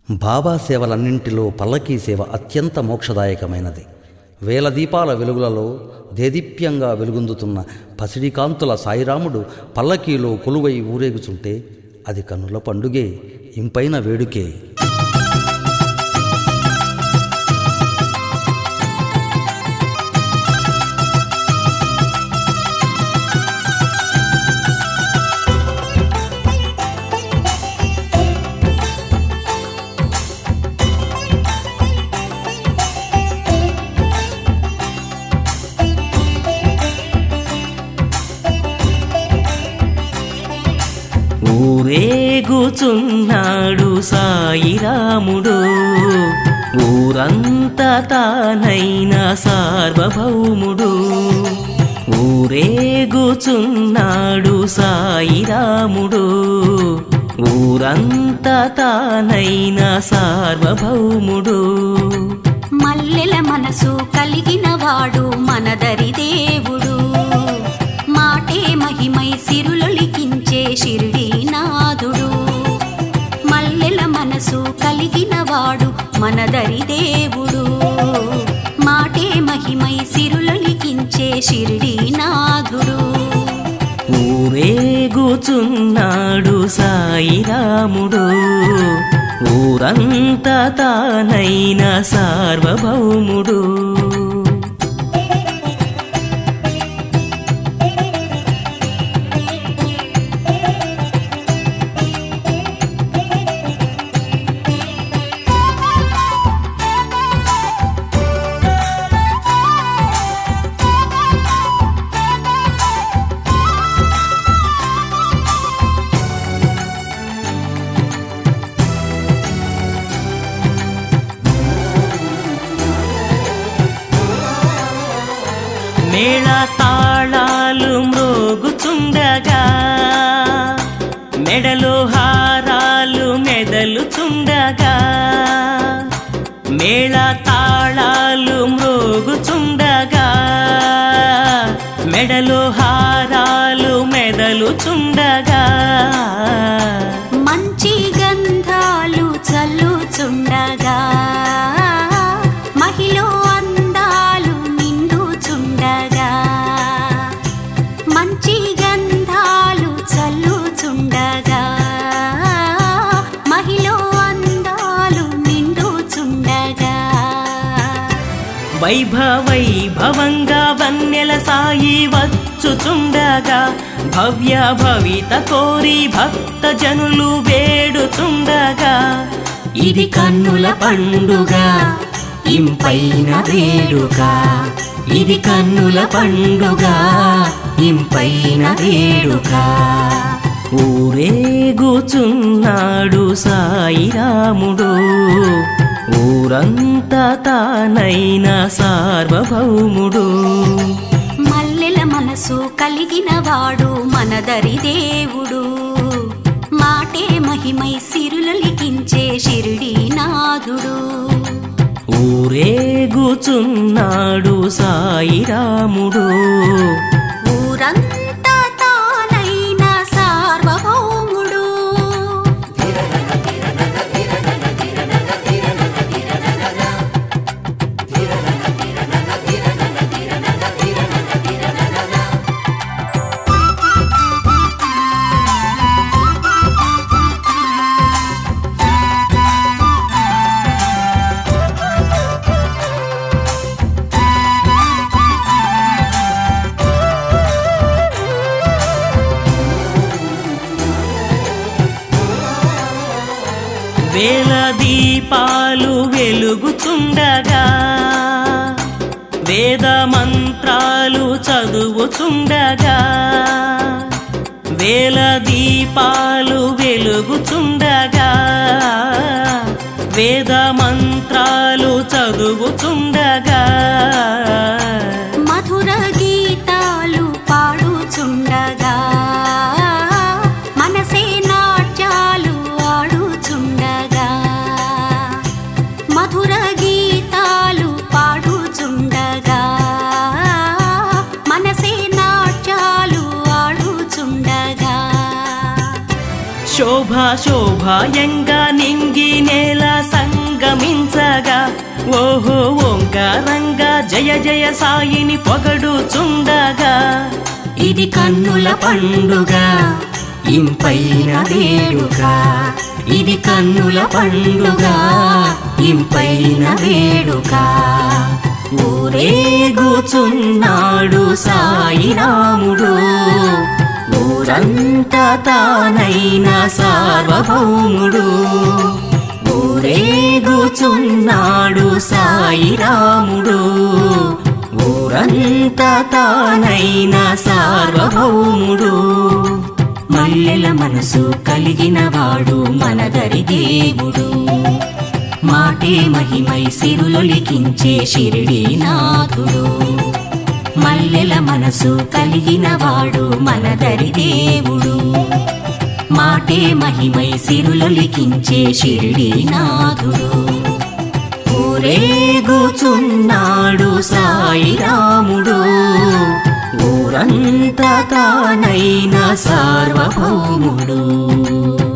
బాబా సేవలన్నింటిలో పల్లకీ సేవ అత్యంత మోక్షదాయకమైనది వేల దీపాల వెలుగులలో దేదీప్యంగా వెలుగొందుతున్న పసిడి కాంతుల సాయిరాముడు పల్లకీలో కొలువై ఊరేగుచుంటే అది కన్నుల పండుగే ఇంపైన వేడుకే ఊరేగుచున్నాడు సాయిరాముడు ఊరంతా తానైన సార్వభౌముడు ఊరేగుచున్నాడు సాయిరాముడు ఊరంతా తానైన సార్వభౌముడు మల్లెల మనసు కలిగిన వాడు మనదరి దేవుడు మాటే మహిమై సిరులొలికించే షిరిడి నాదుడు మల్లెల మనసు కలిగిన వాడు మనదరి దేవుడు మాటే మహిమై సిరులొలికించే షిరిడి నాదుడు ఊరేగుచున్నాడు సాయిరాముడు ఊరంతా తానైన సార్వభౌముడు మేళ తాళాలు మ్రోగుచుండగా మెడలో హారాలు మెదలుచుండగా మేళ తాళాలు మ్రోగుచుండగా మెడలో హారాలు మెదలుచుండగా మంచి గంధాలు చల్లుచుండగా మహిళ అందాలు నిండుచుండగా మంచి గంధాలు చల్లుచుండగా మహిళ అందాలు నిండుచుండగా వైభవైభవంగా వన్నెల సాయి వచ్చుచుండగా భవ్య భవిత కోరి భక్త జనులు వేడుచుండగా ఇది కన్నుల పండుగ ఇంపైన వేడుక ఇది కన్నుల పండుగ ఇంపైన వేడుక ఊరేగుచున్నాడు సాయిరాముడు ఊరంతా తానైన సార్వభౌముడు మల్లెల మనసు కలిగిన వాడు మనదరి దేవుడు మాటే మహిమై సిరులలికించే షిరిడి నాథుడు ఊరేగుచున్నాడు సాయిరాముడు ఊరంతా తానైన సార్వభౌముడు వేల దీపాలు వెలుగుచుండగా వేద మంత్రాలు చదువుచుండగా వేల దీపాలు వెలుగుచుండగా వేద మంత్రాలు చదువుచుండగా మధుర గీతాలు పాడుచుండగా మనసే నాట్యాలు ఆడుచుండగా మధుర గీతాలు పాడుచుండగా మనసే నాట్యాలు ఆడుచుండగా శోభ శోభాయంగా నింగి నేల ఓహో ఓంకారంగా జయ జయ సాయిని పొగడుచుండగా ఇది కన్నుల పండుగ ఇంపైన వేడుక ఇది కన్నుల పండుగ ఇంపైన వేడుక ఊరేగుచున్నాడు సాయిరాముడు ఊరంతా తానైన సార్వభౌముడు ఊరేగుచున్నాడు సాయిరాముడు ఊరంతా తానైన సార్వభౌముడు మల్లెల మనసు కలిగిన వాడు మనదరి దేవుడు మాటే మహిమై సిరులొలికించే షిరిడి నాథుడు మల్లెల మనసు కలిగిన వాడు మనదరి దేవుడు మాటే మహిమై సిరులొలికించే షిరిడి నాథుడు ఊరేగుచున్నాడు సాయిరాముడు ఊరంతా తానైన సార్వభౌముడు